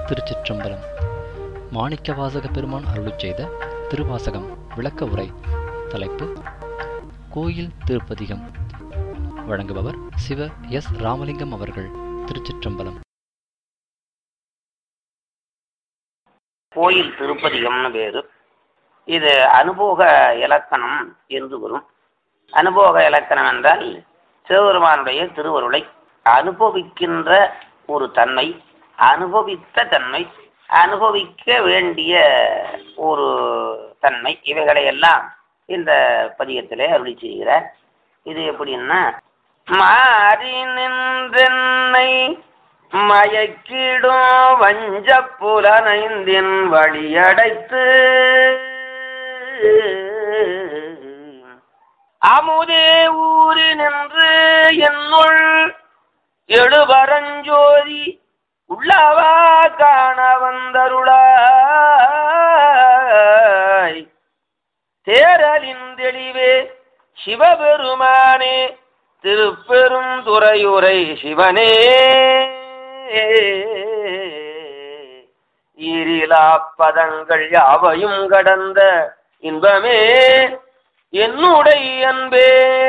திருச்சிற்றம்பலம் மாணிக்கவாசக பெருமான் அருளிச் செய்த திருவாசகம் விளக்க உரை தலைப்பு கோயில் திருப்பதிகம் வழங்குபவர் சிவ எஸ் ராமலிங்கம் அவர்கள் திருச்சிற்றம்பலம் கோயில் திருப்பதிகம்னு பேரு இது அனுபோக இலக்கணம் என்று வரும் அனுபோக இலக்கணம் என்றால் சிவபெருமானுடைய திருவருளை அனுபவிக்கின்ற ஒரு தன்மை அனுபவித்த தன்மை அனுபவிக்க வேண்டிய ஒரு தன்மை இவைகளை எல்லாம் இந்த பதிகத்திலே அருளி செய்கிறார் இது எப்படின்னா மாறி நின்றென்னை மயக்கிடும் வஞ்ச புலனைந்தின் வழியடைத்து அமுதே ஊறி நின்று என்னுள் எழுபரஞ்சோதி உள்ளவா காண வந்தருளாய் தேரலின் தெளிவே சிவபெருமானே திருப்பெரும் துறையுரை சிவனே ஈரிலா பதங்கள் யாவையும் கடந்த இன்பமே என்னுடைய அன்பே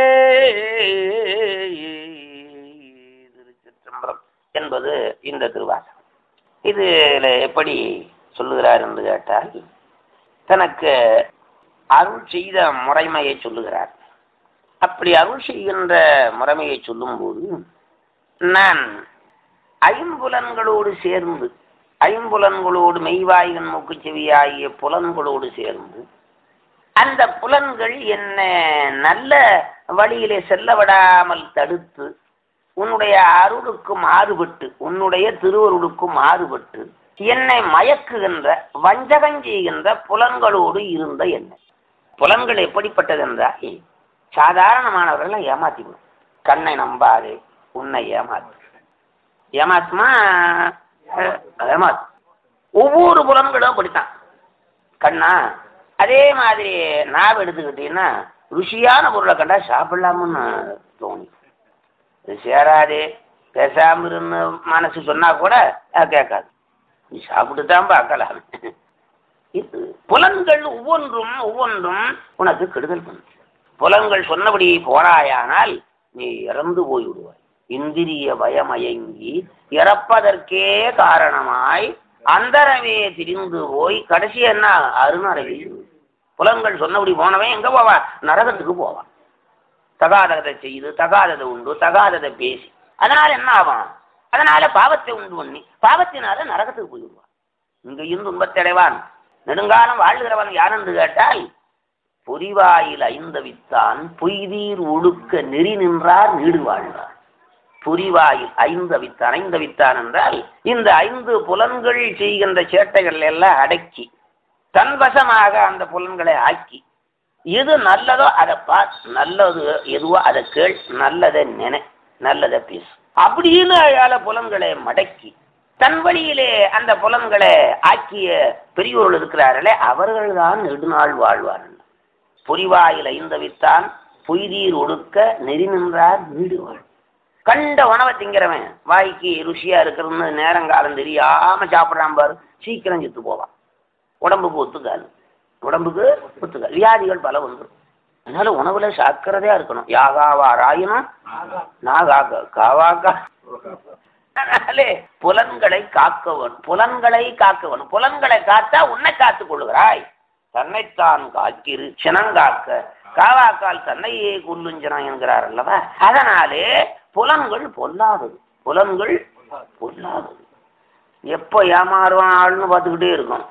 திருச்சிற்றம்பலம் என்பது இந்த திருவாசகம் இதுல எப்படி சொல்லுகிறார் என்று கேட்டால் தனக்கு அருள் செய்த முறைமையை சொல்லுகிறார் அப்படி அருள் செய்கின்ற முறைமையை சொல்லும்போது நான் ஐம்புலன்களோடு சேர்ந்து ஐம்புலன்களோடு மெய்வாய்கன் மூக்கு செவியாகிய புலன்களோடு சேர்ந்து அந்த புலன்கள் என்ன நல்ல வழியிலே செல்ல விடாமல் தடுத்து உன்னுடைய அருளுக்கு மாறுபட்டு உன்னுடைய திருவருளுக்கு மாறுபட்டு என்னை மயக்குகின்ற வஞ்சகம் செய்கின்ற புலன்களோடு இருந்த என்ன புலன்கள் எப்படிப்பட்டது என்றால் சாதாரணமானவர்களை ஏமாத்திவிடும் கண்ணை நம்பாது உன்னை ஏமாத்து ஏமாத்துமா ஏமாத்து ஒவ்வொரு புலன்களும் அப்படித்தான் கண்ணா அதே மாதிரி நாவ் எடுத்துக்கிட்டீங்கன்னா ருசியான பொருளை கண்டா சாப்பிடலாமுன்னு தோணி இது சேராது பேசாம இருந்து மனசு சொன்னா கூட கேட்காது நீ சாப்பிட்டு தான் பார்க்கலாம் இது புலன்கள் ஒவ்வொன்றும் ஒவ்வொன்றும் உனக்கு கெடுதல் பண்ணும் புலன்கள் சொன்னபடி போராயானால் நீ இறந்து போய்விடுவாய் இந்திரிய பயமயங்கி இறப்பதற்கே காரணமாய் அந்தரமே திரிந்து போய் கடைசி என்ன அருணரவி புலன்கள் சொன்னபடி போனவன் எங்க போவான் நரகத்துக்கு போவான் தகாததை செய்து தகாததை உண்டு தகாததை பேசி அதனால என்ன ஆகும் அதனால பாவத்தை உண்டு பண்ணி பாவத்தினால நரகத்துக்கு போயிடுவான் இங்கேயும் துன்பத்தடைவான் நெடுங்காலம் வாழ்கிறவன் யார் என்று கேட்டால் பொறிவாயில் ஐந்தவித்தான் பொய்தீர் ஒழுக்க நெறி நின்றார் நீடு வாழ்ந்தார் புரிவாயில் ஐந்தவித்தான் ஐந்தவித்தான் என்றால் இந்த ஐந்து புலன்கள் செய்கின்ற சேட்டைகள் எல்லாம் அடக்கி தன்வசமாக அந்த புலன்களை ஆக்கி எது நல்லதோ அதை பார் நல்லது எதுவோ அதை கேள் நல்லதை நினை நல்லதை பேசு அப்படின்னு அயால புலன்களை மடக்கி தன் வழியிலே அந்த புலன்களை ஆக்கிய பெரியோர்கள் இருக்கிறார்களே அவர்கள் தான் நெடுநாள் வாழ்வார்கள் புரிவாயில் ஐந்தவித்தான் பொய்தீர் ஒடுக்க நெறி நின்றார் வீடு வாழ் கண்ட உணவை திங்கிறவன் வாய்க்கு ருசியா இருக்கிறதுன்னு நேரங்காலம் தெரியாம சாப்பிட்றான் பாரு சீக்கிரம் செத்து போவான் உடம்புக்கு ஒத்துக்காது உடம்புக்கு ஒத்துக்காது வியாதிகள் பல வந்துடும் அதனால உணவுல சாக்கிறதா இருக்கணும் யாகாவா ராயினும் நாகாக காவாக்கா அதனாலே புலன்களை காக்கவன் புலன்களை காக்கவன் புலன்களை காத்தா உன்னை காத்துக் கொள்கிறாய் தன்னைத்தான் காக்கிரு சினங்காக்க காவாக்கால் தன்னையே கொல்லுஞ்சனம் என்கிறார் அல்லவா அதனாலே புலன்கள் பொல்லாதது புலன்கள் பொல்லாதது எப்போ ஏமாறுவான்னு பார்த்துக்கிட்டே இருக்கும்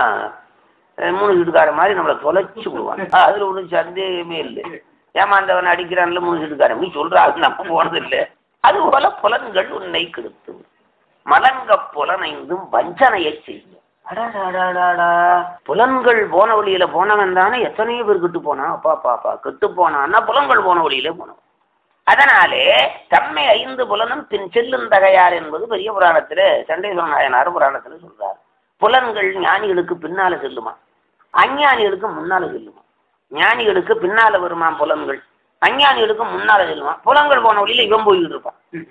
மூணு வீட்டுக்கார மாதிரி நம்மளை தொலைச்சு விடுவான் அதுல ஒன்றும் சந்தேகமே இல்லை ஏமாந்தவன் அடிக்கிறான்ல மூணு வீட்டுக்காரன் நீ சொல்றாரு நம்ம போனது இல்லை அது போல புலன்கள் உன்னை கெடுத்து மலங்க புலனைந்தும் வஞ்சனையை செய்யும் அடாடாடாடா புலன்கள் போன வழியில போனவன் தானே எத்தனையோ பேர் கெட்டு போனான் அப்பா பாப்பா கெட்டு போனான்னா புலன்கள் போன வழியில போனவன் அதனாலே தம்மை ஐந்து புலனும் பின் செல்லும் தகையார் என்பது பெரிய புராணத்துல சண்டேஸ்வர நாயனார் புராணத்துல சொல்றார் புலன்கள் ஞானிகளுக்கு பின்னால செல்லுமா அஞ்ஞானிகளுக்கு முன்னால செல்லுமா ஞானிகளுக்கு பின்னால வருமா புலன்கள் அஞ்ஞானிகளுக்கு முன்னால செல்லுமா புலன்கள் போன வழியில இவன் போய்கிட்டு இருப்பான்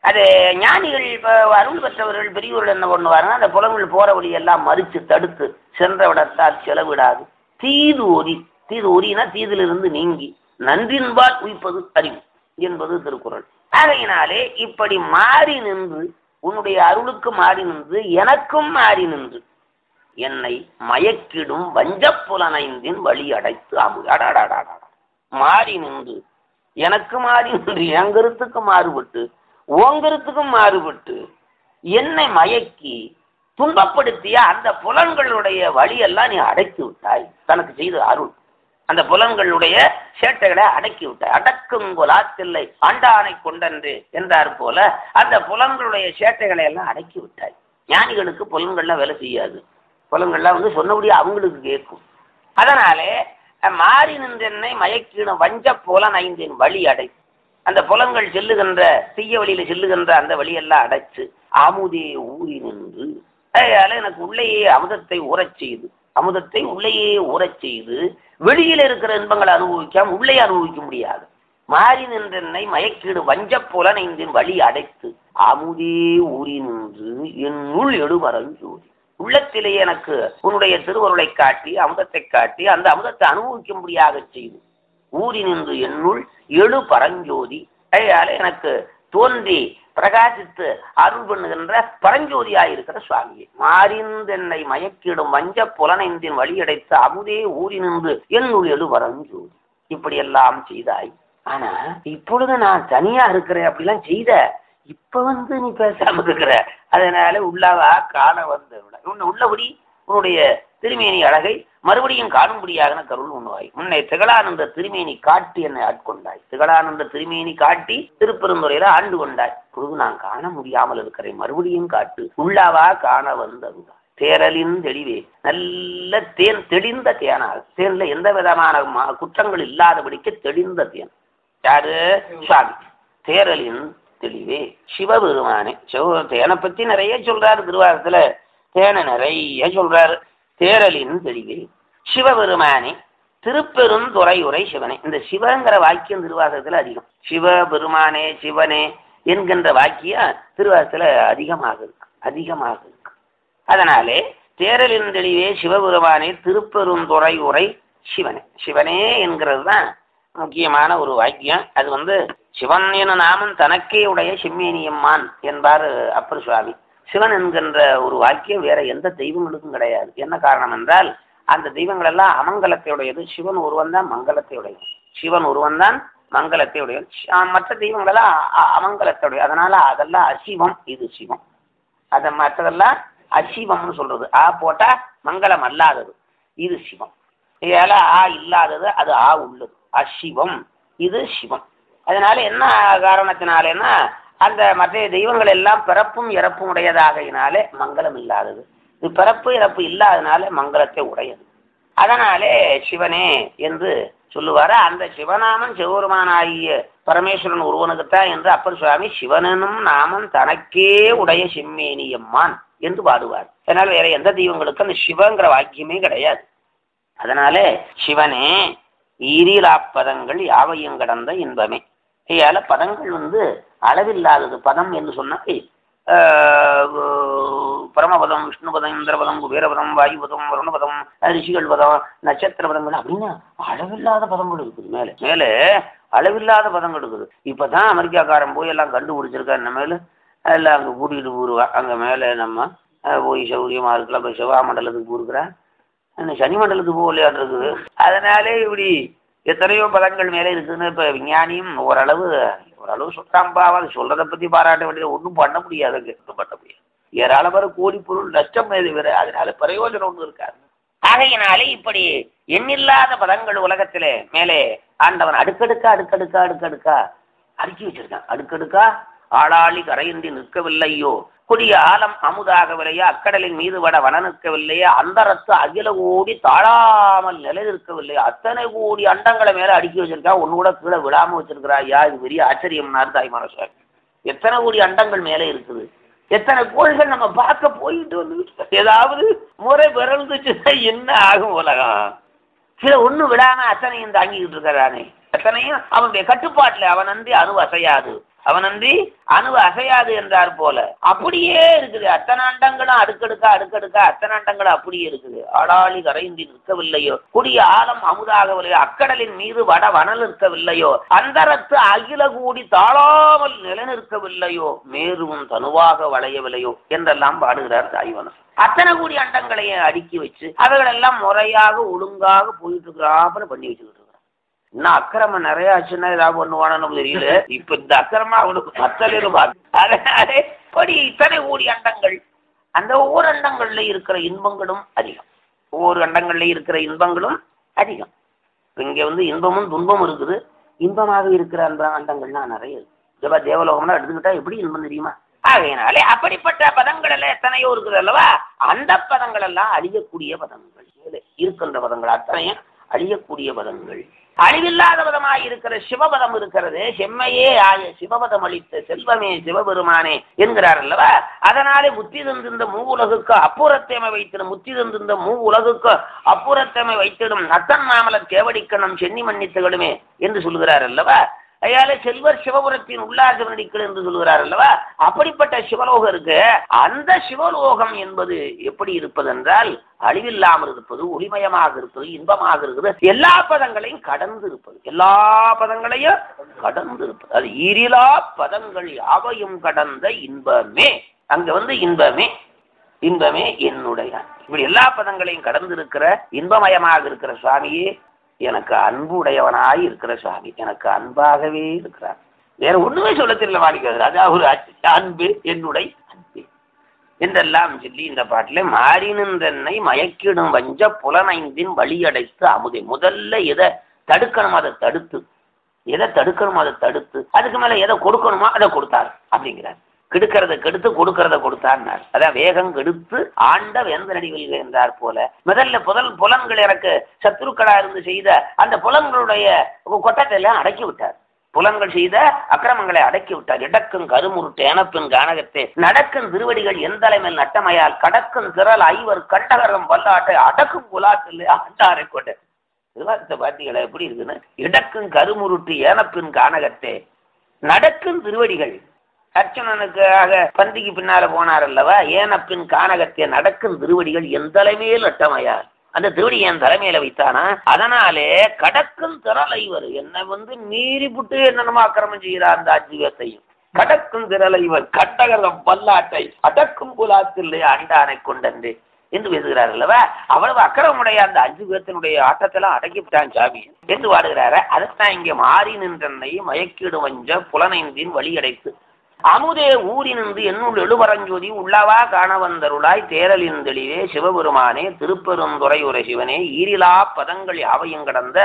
அது ஞானிகள் இப்போ அருள் பெற்றவர்கள் பெரியவர்கள் என்ன பண்ணுவாருன்னா அந்த புலங்கள் போற வழியெல்லாம் மறித்து தடுத்து சென்ற விடத்தால் செலவிடாது தீது ஒரி தீது ஒரினா தீதிலிருந்து நீங்கி நன்றின்பால் உயிப்பது அறிவு என்பது திருக்குறள் ஆகையினாலே இப்படி மாறி நின்று உன்னுடைய அருளுக்கு மாறி நின்று எனக்கும் மாறி நின்று என்னை மயக்கிடும் வஞ்சப் புலனைந்தின் வழி அடைத்து அமு அடாடாடாடா மாறி நின்று எனக்கு மாறி நின்று என் கருத்துக்கு மாறுபட்டு உன் கருத்துக்கும் மாறுபட்டு என்னை மயக்கி துன்பப்படுத்திய அந்த புலன்களுடைய வழியெல்லாம் நீ அடைத்து விட்டாய் தனக்கு செய்த அருள் அந்த புலன்களுடைய சேட்டைகளை அடக்கி விட்டாய் அடக்கும் குலாத்தில்லை ஆண்டானை கொண்டன்று என்றார் போல அந்த புலன்களுடைய சேட்டைகளை எல்லாம் அடக்கி விட்டாய் ஞானிகளுக்கு புலன்கள்லாம் வேலை செய்யாது புலன்கள்லாம் வந்து சொன்னபடி அவங்களுக்கு கேட்கும் அதனாலே மாறி நின்றென்னை மயக்கிடும் வஞ்ச புலன் ஐந்தின் வழி அடை அந்த புலன்கள் செல்லுகின்ற தீய வழியில செல்லுகின்ற அந்த வழியெல்லாம் அடைச்சு அமுதே ஊறி நின்று அதனால எனக்கு உள்ளேயே அமுதத்தை ஊறச் செய்து அமுதத்தை உள்ளேயே ஊறச் செய்து வெளியில இருக்கிற இன்பங்களை அனுபவிக்காம உள்ளே அனுபவிக்க முடியாது மாறி நின்றென்னை மயக்கீடு வஞ்ச புலனைந்தின் வழி அடைத்து அமுதே ஊறி நின்று என் உள் எடுவரஞ்சோதி உள்ளத்திலே எனக்கு உன்னுடைய திருவருளை காட்டி அமுதத்தை காட்டி அந்த அமுதத்தை அனுபவிக்கும்படியாக செய்து ஊறி நின்று என்னுள் எழு பரஞ்சோதி அதனால எனக்கு தோன்றி பிரகாசித்து அருள் பண்ணுகின்ற பரஞ்சோதியாய் இருக்கிற சுவாமியே மாறிந்தென்னை மயக்கிடும் வஞ்ச புலனைந்தின் வழியடைத்து அமுதே ஊறி நின்று என்னுள் எழு பரஞ்சோதி இப்படியெல்லாம் செய்தாய் ஆனா இப்பொழுது நான் தனியா இருக்கிறேன் அப்படிலாம் செய்த இப்ப வந்து நீ பேசாம இருக்கிற அதனால உள்ளவா காண வந்து உன்னை உள்ளபடி உன்னுடைய திருமேனி அழகை மறுபடியும் காணும்படியாக கருள் உண்ணுவாய் உன்னை திகழானந்த திருமேனி காட்டி என்னை ஆட்கொண்டாய் திகழானந்த திருமேனி காட்டி திருப்பெருந்துறையில ஆண்டு கொண்டாய் பொழுது நான் காண முடியாமல் இருக்கிறேன் மறுபடியும் காட்டு உள்ளவா காண வந்ததுதான் தேரலின் தெளிவே நல்ல தேன் தெளிந்த தேனாக தேன்ல எந்த விதமான மா- குற்றங்கள் இல்லாதபடிக்கு தெளிந்த தேன் யாரு சுவாமி தேரலின் தெளிவே சிவபெருமானே சிவ தேனை பத்தி நிறைய சொல்றாரு திருவாரத்துல தேனை நிறைய சொல்றாரு தேரலின் தெளிவே சிவபெருமானே திருப்பெருந்துறை உரை சிவனே இந்த சிவங்கிற வாக்கியம் திருவாசகத்துல அதிகம் சிவபெருமானே சிவனே என்கின்ற வாக்கியம் திருவாசகத்துல அதிகமாக இருக்கு அதிகமாக இருக்கு அதனாலே தேரலின் தெளிவே சிவபெருமானே திருப்பெருந்துறை உரை சிவனே சிவனே என்கிறது தான் முக்கியமான ஒரு வாக்கியம் அது வந்து சிவன் என நாமம் தனக்கே உடைய செம்மேனியம்மான் என்பார் அப்பர் சுவாமி சிவன் என்கின்ற ஒரு வாக்கியம் வேற எந்த தெய்வங்களுக்கும் கிடையாது என்ன காரணம் என்றால் அந்த தெய்வங்கள் எல்லாம் அமங்கலத்தை உடையது சிவன் ஒருவன் தான் மங்களத்தை உடையது சிவன் ஒருவன் தான் மங்களத்தை உடையது ஆஹ் மற்ற தெய்வங்கள் எல்லாம் அ- அமங்கலத்தை உடையது அதனால அதெல்லாம் அசிவம் இது சிவம் அதை மற்றதெல்லாம் அசிவம்னு சொல்றது ஆ போட்டா மங்களம் அல்லாதது இது சிவம் இதால ஆ இல்லாதது அது ஆ உள்ளது அசிவம் இது சிவம் அதனால என்ன காரணத்தினாலேன்னா அந்த மற்ற தெய்வங்கள் எல்லாம் பிறப்பும் இறப்பும் உடையதாகையினாலே மங்களம் இல்லாதது இது பிறப்பு இறப்பு இல்லாதனால மங்களத்தை உடையது அதனாலே சிவனே என்று சொல்லுவாரு அந்த சிவநாமன் சிவபெருமானாகிய பரமேஸ்வரன் ஒருவனுக்குத்தான் என்று அப்பர் சுவாமி சிவனனும் நாமம் தனக்கே உடைய செம்மேனியம்மான் என்று பாடுவார் அதனால வேற எந்த தெய்வங்களுக்கும் அந்த சிவங்கிற வாக்கியமே கிடையாது அதனால சிவனே ஈரிலா பதங்கள் யாவையும் கடந்த இன்பமே ஐயால பதங்கள் வந்து அளவில்லாதது பதம் என்று சொன்னால் ஆஹ், பரமபதம் விஷ்ணுபதம் இந்திரபதம் குபேரபதம் வாயுபதம் வருணபதம் ரிஷிகள் பதம் நட்சத்திர பதங்கள் அப்படின்னு அளவில்லாத பதங்கள் இருக்குது மேலே மேலே அளவில்லாத பதங்கள் இருக்குது இப்பதான் அமெரிக்காக்காரன் போய் எல்லாம் கண்டுபிடிச்சிருக்கா இந்த மேல எல்லாம் அங்கே கூட்டிகிட்டு போடுவான் அங்கே மேலே நம்ம அஹ், போய் சௌரியமா இருக்கலாம் போய் செவ்வா மண்டலத்துக்கு போயிருக்கிறேன் இன்னும் சனி மண்டலத்துக்கு போகலையாட்டு இருக்குது அதனாலே இப்படி எத்தனையோ பதங்கள் மேலே இருக்குதுன்னு இப்போ விஞ்ஞானியும் ஓரளவு ஓரளவு சொல்றான்பா அது சொல்றதை பத்தி பாராட்ட வேண்டியது ஒன்றும் பண்ண முடியாதுங்க ஒன்றும் பண்ண முடியாது ஏராளமான கோடி பொருள் நஷ்டம் வேறு அதனால பிரயோஜனம் ஒன்றும் இருக்காது ஆகையினாலே இப்படி எண்ணில்லாத பதங்கள் உலகத்திலே மேலே ஆண்டவன் அடுக்கடுக்கா அடுக்கடுக்கா அடுக்கடுக்கா அடுக்கி வச்சிருக்கான் அடுக்கடுக்கா ஆளாளி கரையின்றி நிற்கவில்லையோ கொடிய ஆலம் அமுதாகவில்லையா அக்கடலின் மீது வட வன நிற்கவில்லையா அந்தரத்து அகில கோடி தாழாமல் நிலை நிற்கவில்லையா அத்தனை கோடி அண்டங்களை மேல அடுக்கி வச்சிருக்கா ஒண்ணு கூட கீழே விழாம வச்சிருக்கிறா யா இது பெரிய ஆச்சரியம்னாரு தாய்மான சுவாமி எத்தனை கோடி அண்டங்கள் மேலே இருக்குது எத்தனை கோள்கள் நம்ம பார்க்க போயிட்டு வந்து ஏதாவது முறை பிறந்துச்சுன்னா என்ன ஆகும் உலகம் சில ஒண்ணு விடாம அத்தனையும் தாங்கிக்கிட்டு இருக்கிறானே அத்தனையும் அவனுடைய கட்டுப்பாட்டுல அவன் நன்றி அணு அசையாது அவனன்றி அணு அசையாது என்றார் போல அப்படியே இருக்குது அத்தனை அண்டங்களும் அடுக்கடுக்கா அடுக்கடுக்கா அத்தனை அண்டங்களும் அப்படியே இருக்குது ஆடாளி கரைந்தி நிற்கவில்லையோ குடிய ஆழம் அமுதாகவில்லையோ அக்கடலின் மீது வட வனல் நிற்கவில்லையோ அந்தரத்து அகில கூடி தாழாமல் நிலைநிற்கவில்லையோ மேருவும் தனுவாக வளையவில்லையோ என்றெல்லாம் பாடுகிறார் தாய்வனம் அத்தனை கூடி அண்டங்களையும் அடுக்கி வச்சு அவைகளெல்லாம் முறையாக ஒழுங்காக போயிட்டு இருக்கிறாப்புல பண்ணி வச்சுக்கிட்டு இருக்கிறான் இன்னும் அக்கிரமம் நிறைய ஆச்சுன்னா ஏதாவது பண்ணுவானு நமக்கு தெரியல இப்ப இந்த அக்கிரமம் அவனுக்கு பத்தல் இருப்பாங்க அதனாலே படி இத்தனை கூடி அண்டங்கள் அந்த ஒவ்வொரு அண்டங்கள்ல இருக்கிற இன்பங்களும் அதிகம் ஒவ்வொரு அண்டங்கள்ல இருக்கிற இன்பங்களும் அதிகம் இப்ப இங்க வந்து இன்பமும் துன்பமும் இருக்குது இன்பமாக இருக்கிற அந்த அண்டங்கள்லாம் நிறைய இருக்கு தேவ தேவலோகம்லாம் எடுத்துக்கிட்டா எப்படி இன்பம் தெரியுமா ஆகையினாலே அப்படிப்பட்ட பதங்கள் எல்லாம் எத்தனையோ இருக்குது அல்லவா அந்த பதங்கள் எல்லாம் அழியக்கூடிய பதங்கள் மேலே இருக்கின்ற பதங்கள் அத்தனையும் அழியக்கூடிய பதங்கள் அழிவில்லாத பதமாய் இருக்கிற சிவபதம் இருக்கிறது செம்மையே ஆய சிவபதம் அளித்த செல்வமே சிவபெருமானே என்கிறார் அல்லவா அதனாலே முத்தி தந்திருந்த மூ உலகுக்கு அப்புறத்தேமை வைத்திடும் முத்தி தந்திருந்த மூ உலகுக்கு அப்புறத்தேமை வைத்திடும் அத்தன் மாமலர் கேவடிக்கணம் சென்னி மன்னித்துகளுமே என்று சொல்கிறார் அல்லவா அயாலே செல்வர் சிவபுரத்தின் உள்ளாசவனடிக்கள் என்று சொல்கிறார் அல்லவா அப்படிப்பட்ட சிவலோகம் இருக்கு அந்த சிவலோகம் என்பது எப்படி இருப்பது என்றால் அழிவில்லாமல் இருப்பது ஒளிமயமாக இருப்பது இன்பமாக இருக்குது எல்லா பதங்களையும் கடந்து இருப்பது எல்லா பதங்களையும் கடந்து இருப்பது அது ஈரிலா பதங்கள் யாவையும் கடந்த இன்பமே அங்க வந்து இன்பமே இன்பமே என்னுடைய இப்படி எல்லா பதங்களையும் கடந்து இருக்கிற இன்பமயமாக இருக்கிற சுவாமியே எனக்கு அன்பு உடையவனாய் இருக்கிற சுவாமி எனக்கு அன்பாகவே இருக்கிறார் வேற ஒண்ணுமே சொல்ல தெரியல மாணிக்கிறது அதான் ஒரு அன்பு என்னுடைய அன்பு என்றெல்லாம் சொல்லி இந்த பாட்டுல மாறி நின்றென்னை மயக்கிடும் வஞ்ச புலனைந்தின் வழியடைத்து அமுதை முதல்ல எதை தடுக்கணுமோ அதை தடுத்து எதை தடுக்கணுமோ அதை தடுத்து அதுக்கு மேல எதை கொடுக்கணுமோ அதை கொடுத்தார் அப்படிங்கிறார் கெடுக்கிறத கெடுத்து கொடுக்கறத கொடுத்தார்னார் அதான் வேகம் கெடுத்து ஆண்ட வேந்த நடிவில் என்றார் போல முதல்ல புதல் புலன்கள் எனக்கு சத்துருக்களா இருந்து செய்த அந்த புலன்களுடைய கொட்டத்தை எல்லாம் அடக்கி விட்டார் புலன்கள் செய்த அக்கிரமங்களை அடக்கி விட்டார் இடக்கும் கருமுருட்டு எனப்பின் கானகத்தே நடக்கும் திருவடிகள் எந்தலை மேல் நட்டமையால் கடக்கும் திரள் ஐவர் கண்டகரம் பல்லாட்டை அடக்கும் குலாத்தில் ஆண்டாரை கொண்ட விவாதத்தை பார்த்தீங்களா எப்படி இருக்குன்னு இடக்கும் கருமுருட்டு ஏனப்பின் கானகத்தே நடக்கும் திருவடிகள் அர்ச்சனனுக்காக பந்திக்கு பின்னால போனார் அல்லவா ஏனப்பின் கானகத்தை நடக்கும் திருவடிகள் என் தலைமையில் நட்டமையார் அந்த திருவடி என் தலைமையில வைத்தானா அதனாலே கடக்கும் திரளை வரும் என்னை வந்து மீறி புட்டு என்னென்னமோ அக்கிரமம் செய்கிறார் அந்த அஜீவத்தையும் கடக்கும் திரளைவர் கட்டகரம் பல்லாட்டை அடக்கும் குலாத்தில் அண்டானை கொண்டன்று என்று பேசுகிறார் அல்லவா அவ்வளவு அக்கறமுடைய அந்த அஞ்சு பேர்த்தினுடைய ஆட்டத்தெல்லாம் அடக்கிவிட்டான் சாமி என்று வாடுகிறார அதைத்தான் இங்கே மாறி நின்றனை மயக்கீடு வஞ்ச புலனைந்தின் வழியடைத்து அமுதே ஊரினின்று என்னுள் எழுபரஞ்சோதி உள்ளவா காண வந்தருளாய் தேரலின் தெளிவே சிவபெருமானே திருப்பெருந்துறை உரை சிவனே ஈரிலா பதங்கள் யாவையும் கடந்த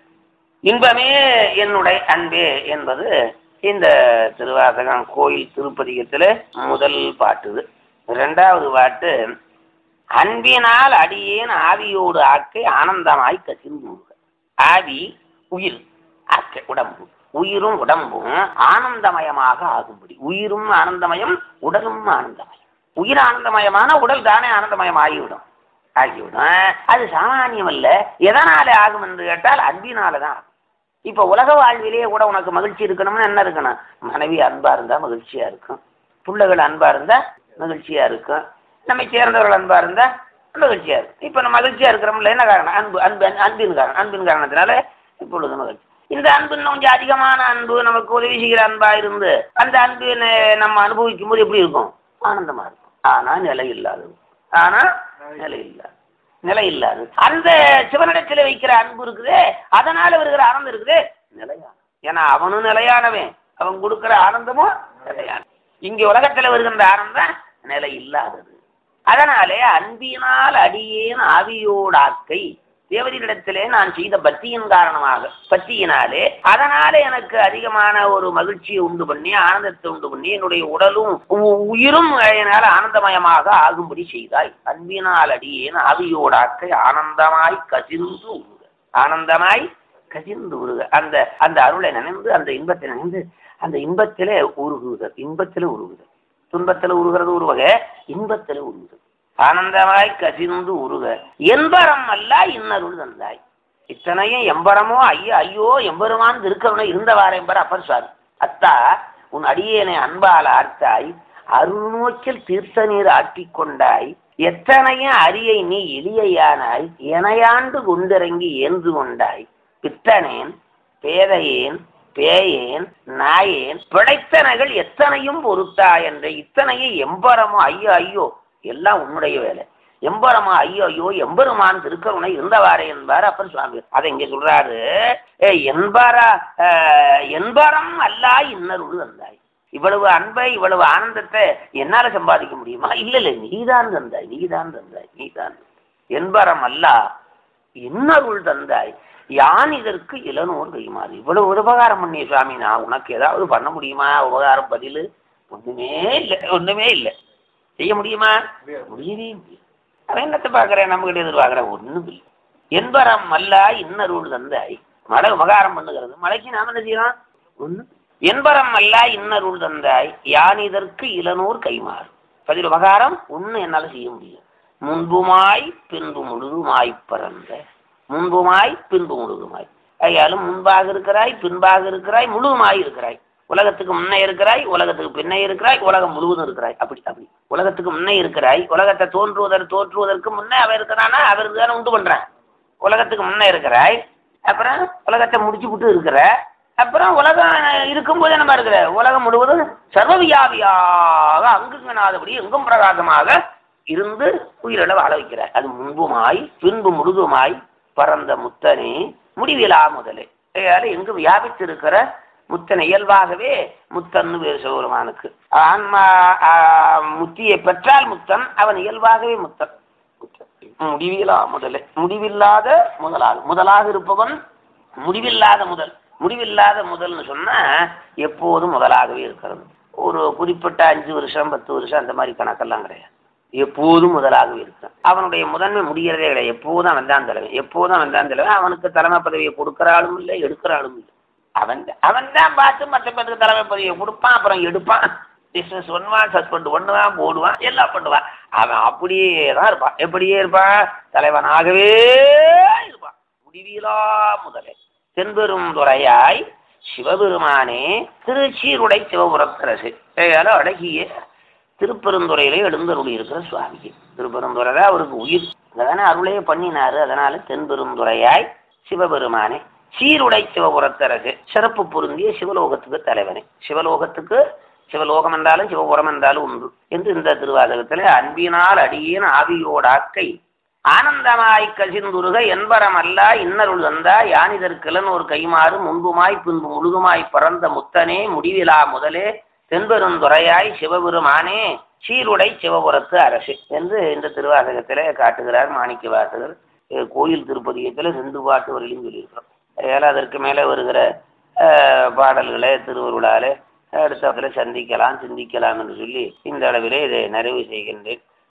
இன்பமே என்னுடைய அன்பே என்பது இந்த திருவாசகம் கோயில் திருப்பதிகத்தில் முதல் பாட்டு இரண்டாவது பாட்டு அன்பினால் அடியேன் ஆவியோடு ஆக்கை ஆனந்தமாய் கசிந்து ஆவி உயிர் ஆக்கை உடம்பு உயிரும் உடம்பும் ஆனந்தமயமாக ஆகும்படி உயிரும் ஆனந்தமயம் உடலும் ஆனந்தமயம் உயிர் ஆனந்தமயமான உடல் தானே ஆனந்தமயம் ஆகிவிடும் ஆகிவிடும் அது சாமானியம் அல்ல எதனால ஆகும் என்று கேட்டால் அன்பினால தான் ஆகும் இப்ப உலக வாழ்விலேயே கூட உனக்கு மகிழ்ச்சி இருக்கணும்னு என்ன இருக்கணும் மனைவி அன்பா இருந்தா மகிழ்ச்சியா இருக்கும் பிள்ளைகள் அன்பா இருந்தா மகிழ்ச்சியா இருக்கும் நம்மை சேர்ந்தவர்கள் அன்பா இருந்தா மகிழ்ச்சியா இருக்கும் இப்ப நம்ம மகிழ்ச்சியா இருக்கிறோம்ல என்ன காரணம் அன்பு அன்பு அன்பின் காரணம் அன்பின் காரணத்தினால இப்பொழுது மகிழ்ச்சி இந்த அன்பு இன்னும் கொஞ்சம் அதிகமான அன்பு நமக்கு உதவி செய்கிற அன்பா இருந்து அந்த அன்பு நம்ம அனுபவிக்கும் போது எப்படி இருக்கும் ஆனந்தமா இருக்கும் ஆனா நிலை இல்லாதது ஆனா நிலை இல்லாது நிலை இல்லாது அந்த சிவனிடத்தில் வைக்கிற அன்பு இருக்குது அதனால வருகிற ஆனந்தம் இருக்குது நிலையான ஏன்னா அவனும் நிலையானவன் அவன் கொடுக்கிற ஆனந்தமும் நிலையான இங்க உலகத்துல வருகின்ற ஆனந்தம் நிலை இல்லாதது அதனாலே அன்பினால் அடியேன் ஆவியோடாக்கை தேவதையிடத்திலே நான் செய்த பக்தியின் காரணமாக பக்தியினாலே அதனாலே எனக்கு அதிகமான ஒரு மகிழ்ச்சியை உண்டு பண்ணி ஆனந்தத்தை உண்டு பண்ணி என்னுடைய உடலும் உயிரும் என்னால் ஆனந்தமயமாக ஆகும்படி செய்தாய் அன்பினால் அடியேன் ஆவியோடாக்கை ஆனந்தமாய் கசிந்து உருக ஆனந்தமாய் கசிந்து உருக அந்த அந்த அருளை நினைந்து அந்த இன்பத்தை நினைந்து அந்த இன்பத்திலே உருகுதல் இன்பத்திலே உருகுதல் துன்பத்தில் உருகிறது ஒரு வகை இன்பத்தில் உருகுதல் ஆனந்தமாய் கசிந்து உருக என்பரம் அல்ல இன்னருள் தந்தாய் இத்தனையும் எம்பரமோ ஐயோ ஐயோ எம்பெருமான் திருக்கருணை இருந்தவாறு என்பர் அப்பர் சுவாமி அத்தா உன் அடியேனை அன்பால் ஆர்த்தாய் அருள்நோக்கில் தீர்த்த நீர் ஆட்டிக் கொண்டாய் எத்தனையும் அரியை நீ எளியானாய் எனையாண்டு கொண்டிறங்கி ஏந்து கொண்டாய் பித்தனேன் பேதையேன் பேயேன் நாயேன் பிழைத்தனைகள் எத்தனையும் பொறுத்தா என்ற இத்தனையை எம்பரமோ ஐயோ ஐயோ எல்லாம் உன்னுடைய வேலை எம்பரமா ஐயோ ஐயோ எம்பெருமான் திருக்கருணை இருந்தவாறே என்பார் அப்பன் சுவாமி அதை இங்க சொல்றாரு ஏ என்பாரா அஹ், என்பரம் அல்லா இன்னருள் வந்தாய் இவ்வளவு அன்பை இவ்வளவு ஆனந்தத்தை என்னால சம்பாதிக்க முடியுமா இல்ல இல்ல நீதான் தந்தாய் நீதான் தந்தாய் நீதான் என்பரம் அல்லா இன்னருள் தந்தாய் யான் இதற்கு இளநூறு கைமாறு இவ்வளவு உபகாரம் பண்ணிய சுவாமி நான் உனக்கு ஏதாவது பண்ண முடியுமா உபகாரம் பதில் ஒண்ணுமே இல்லை ஒண்ணுமே இல்லை செய்ய முடியுமா முடியவே முடியாது அவன் என்னத்தை பார்க்கறேன் நம்ம கிட்ட எதிர்பார்க்கறேன் ஒண்ணும் இல்லை என்பரம் அல்லா இன்னருள் தந்தாய் மழை உபகாரம் பண்ணுகிறது மழைக்கு நாம என்ன செய்யலாம் ஒண்ணு என்பரம் அல்லா இன்னருள் தந்தாய் யான் இதற்கு இளநூறு கைமாறு பதில் உபகாரம் ஒண்ணு என்னால செய்ய முடியும் முன்புமாய் பின்பு முழுதுமாய் பறந்த முன்புமாய் பின்பு முழுதுமாய் ஐயாலும் முன்பாக இருக்கிறாய் பின்பாக இருக்கிறாய் முழுதுமாய் இருக்கிறாய் உலகத்துக்கு முன்னே இருக்கிறாய் உலகத்துக்கு பின்னே இருக்கிறாய் உலகம் முழுவதும் இருக்கிறாய் அப்படி அப்படி உலகத்துக்கு முன்னே இருக்கிறாய் உலகத்தை தோன்றுவதற்கு தோற்றுவதற்கு முன்னே அவன் இருக்கிறானா அவருக்கு தானே உண்டு பண்றான் உலகத்துக்கு முன்னே இருக்கிறாய் அப்புறம் உலகத்தை முடிச்சு விட்டு இருக்கிற அப்புறம் உலகம் இருக்கும்போது நம்ம இருக்கிற உலகம் முழுவதும் சர்வவியாபியாக அங்குங்கனாதபடி எங்கும் பிரகாசமாக இருந்து உயிரிழ வாழ வைக்கிறார் அது முன்புமாய் பின்பு முழுதுமாய் பறந்த முத்தனே முடிவிலா முதலே அதனால எங்கு வியாபித்திருக்கிற முத்தனை இயல்பாகவே முத்தன்னு பேர் சிவபெருமானுக்கு ஆன்மா ஆ, முத்தியை பெற்றால் முத்தன் அவன் இயல்பாகவே முத்தன் முத்தன். முடிவிலா முதலே முடிவில்லாத முதலாக முதலாக இருப்பவன் முடிவில்லாத முதல் முடிவில்லாத முதல்னு சொன்னா எப்போதும் முதலாகவே இருக்கிறது ஒரு குறிப்பிட்ட அஞ்சு வருஷம் பத்து வருஷம் அந்த மாதிரி கணக்கெல்லாம் கிடையாது எப்போதும் முதலாகவே இருக்கான் அவனுடைய முதன்மை முடிகிறதே கிடையாது எப்போதும் அவன் தான் தலைவன் எப்போதும் அவன் தான் தலைவன் அவனுக்கு தலைமை பதவியை கொடுக்கிற ஆளும் இல்லை எடுக்கிற ஆளும் இல்லை அவன் அவன் தான் பார்த்து மற்ற பேருக்கு தலைமை பதவியை கொடுப்பான் அப்புறம் எடுப்பான் டிஸ்டன்ஸ் பண்ணுவான் சஸ்பெண்ட் பண்ணுவான் போடுவான் எல்லாம் பண்ணுவான் அவன் அப்படியே தான் இருப்பான் எப்படியே இருப்பான் தலைவனாகவே இருப்பான் முடிவிலா முதலே தென்பெரும் துறையாய் சிவபெருமானே திருச்சீருடை சிவபுரத்தரசு ஏழு அழகிய திருப்பெருந்துறையிலே எழுந்தருளி இருக்கிற சுவாமிக்கு திருப்பெருந்துறை தான் அவருக்கு உயிர் அதானே அருளே பண்ணினாரு அதனால தென்பெருந்துறையாய் சிவபெருமானே சீருடை சிவபுரத்தரசு சிறப்பு பொருந்திய சிவலோகத்துக்கு தலைவனே சிவலோகத்துக்கு சிவலோகம் என்றாலும் சிவபுரம் என்றாலும் உண்டு என்று இந்த திருவாசகத்தில் அன்பினால் அடியேன் ஆவியோடாக்கை ஆனந்தமாய் கசிந்துருக என்பரம் அல்ல இன்னருள் வந்தா யானிதற்கிலன் ஒரு கைமாறு முன்புமாய் பின்பு முழுதுமாய் பறந்த முத்தனே முடிவிலா முதலே தென்பெருந்துறையாய் சிவபெருமானே சீருடை சிவபுரத்து அரசு என்று இந்த திருவாசகத்திலே காட்டுகிறார் மாணிக்க வாசகர் இது கோயில் திருப்பதியத்தில் ரெண்டு பாட்டு வரையிலும் சொல்லியிருக்கிறோம் அதனால் அதற்கு மேலே வருகிற அஹ், பாடல்களை திருவருளாலே அடுத்த இடத்துல சந்திக்கலாம் சிந்திக்கலாம் என்று சொல்லி இந்த அளவிலே இதை நிறைவு செய்கின்றேன்